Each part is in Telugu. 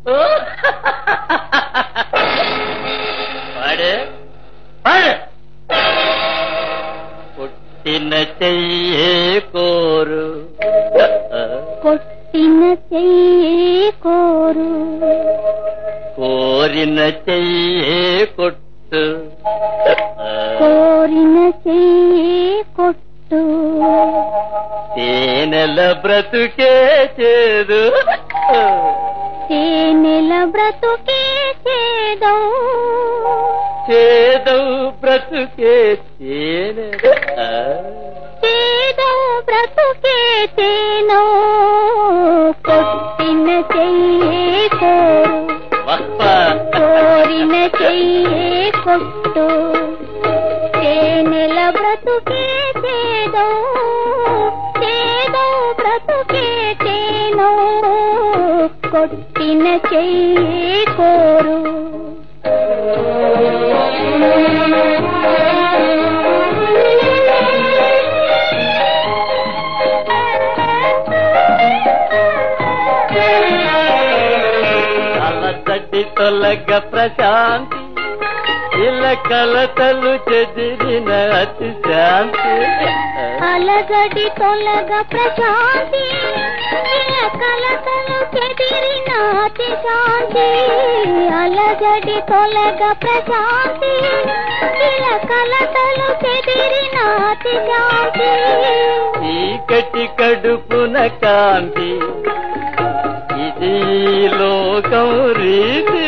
పాడు పాడు పుట్టిన చెయ్యే కోరు కొట్టిన చెయ్యి కోరు కోరిన చెయ్యే కొట్టు కోరిన చెయ్యి కొట్టు తేనెల బ్రతుకే చేదు తేనెల బ్రతుకే చేదో చేదవు బ్రతుకే తేనె చేదో బ్రతుకే తేనో కొట్టిన చెయ్యి కోరు కోరిన చెయ్యి కొట్టు తేనెల బ్రతుకే చేదో చేదో బ్రతుకే తేనో కొట్టిన చెయ్యి కోరు అలసటి తొలగ ప్రశాంతి ఇలా కలతలు చెదిరిన అతి శాంతి అలగడి తొలగ ప్రశాంతి ఇలా కలతలు చెదిరిన అతి శాంతి అలగడి తొలగ ప్రశాంతి ఇలా కలతలు చెదిరిన అతి శాంతి చీకటి కడుపున కాంతి ఇది లోకం రీతి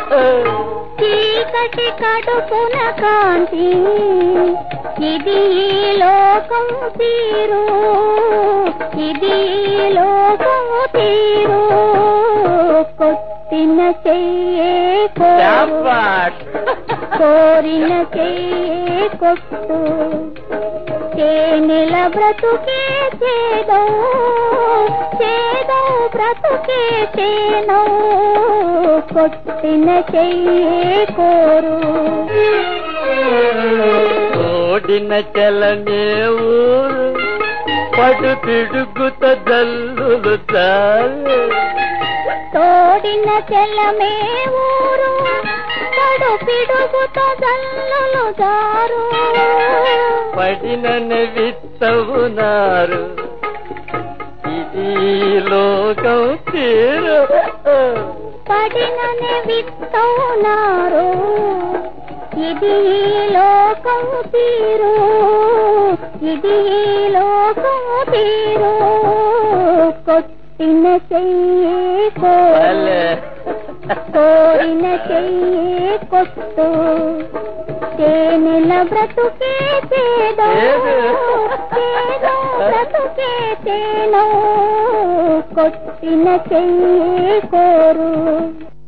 చీకటి కడుపున కాంతి ఇది ఈ లోకం తీరు ఇది ఈ లోకం తీరు కొట్టిన చెయ్యే కోరు శాబాష్. కోరిన చెయ్యే కొట్టు తేనెల బ్రతుకే చేదో చేదో బ్రతుకే తేనో కొట్టిన చెయ్యే కోరు ఓడిన చలనే ఊరు పడు పిడుగుత జల్లులు చాలు తోడిన చెల్లమే ఊరు కడు పిడుగుతో జల్లులు జారు పడిన విత్తవునారు ఇది లోకం తీరు పడిననే విత్తవునారు ఇది ఈ లోకం తీరు ఇది ఈ లోకం తీరు కొట్టిన చెయ్యి కోరు భలే. కోరిన చెయ్యి కొట్టు తేనెల బ్రతుకే చేదో ఏది? చేదో బ్రతుకే తేనో కొట్టిన చెయ్యి కోరు